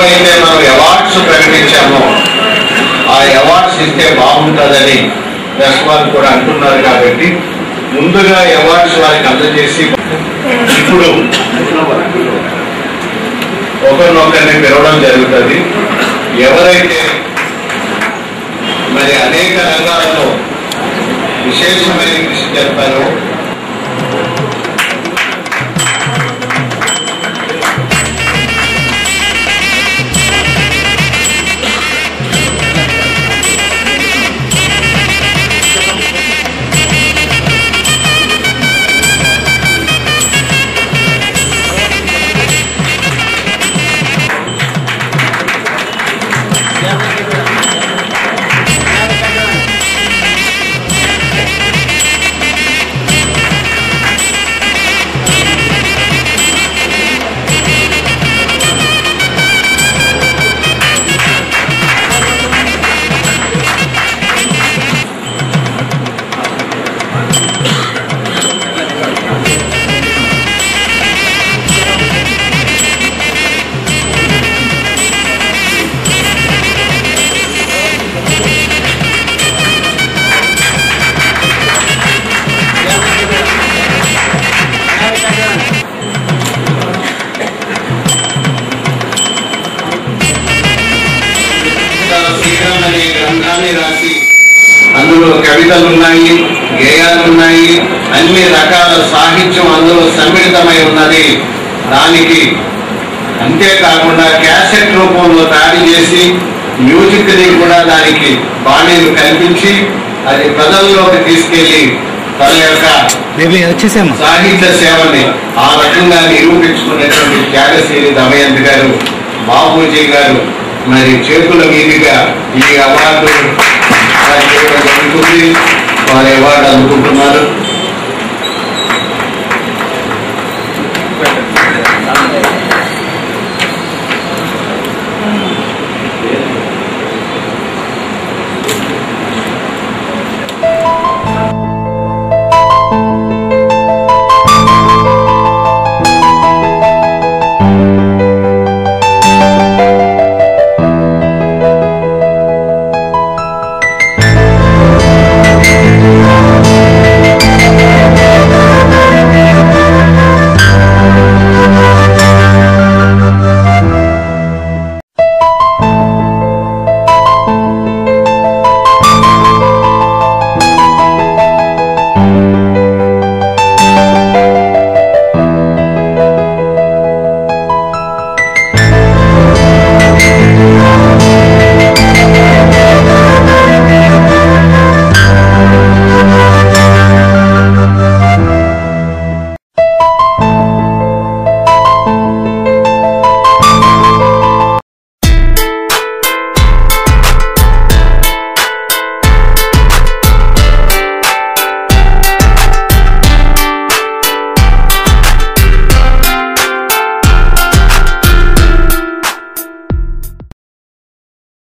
అయితే మనం అవార్డ్స్ ప్రకటించామో ఆ అవార్డ్స్ ఇస్తే బాగుంటుందని ప్రెస్ వారు కూడా అంటున్నారు కాబట్టి ముందుగా అవార్డ్స్ వారికి అందజేసి ఇప్పుడు ఒకరినొకరిని పిలవడం జరుగుతుంది ఎవరైతే మరి అనేక రంగాలలో విశేషమైన కృషి జరిపారో శ్రీరామ్ అనే గ్రంథాన్ని రాసి అందులో కవితలు ఉన్నాయి గేయాలు ఉన్నాయి అన్ని రకాల సాహిత్యం అందులో సమ్మిళితమై ఉన్నది దానికి అంతేకాకుండా క్యాసెట్ రూపంలో తయారు చేసి మ్యూజిక్ ని కూడా దానికి బాణీలు కల్పించి అది ప్రజల్లోకి తీసుకెళ్లి తన యొక్క బేబీ వచ్చేసామా సాహిత్య సేవని ఆ రకంగా నిరూపించుకున్నటువంటి త్యాగశీలి దమయంతి గారు బాబూజీ గారు మరి చేతుల మీదుగా ఈ అవార్డు వారికి ఇవ్వడం జరుగుతుంది వారి అవార్డు అందుకుంటున్నారు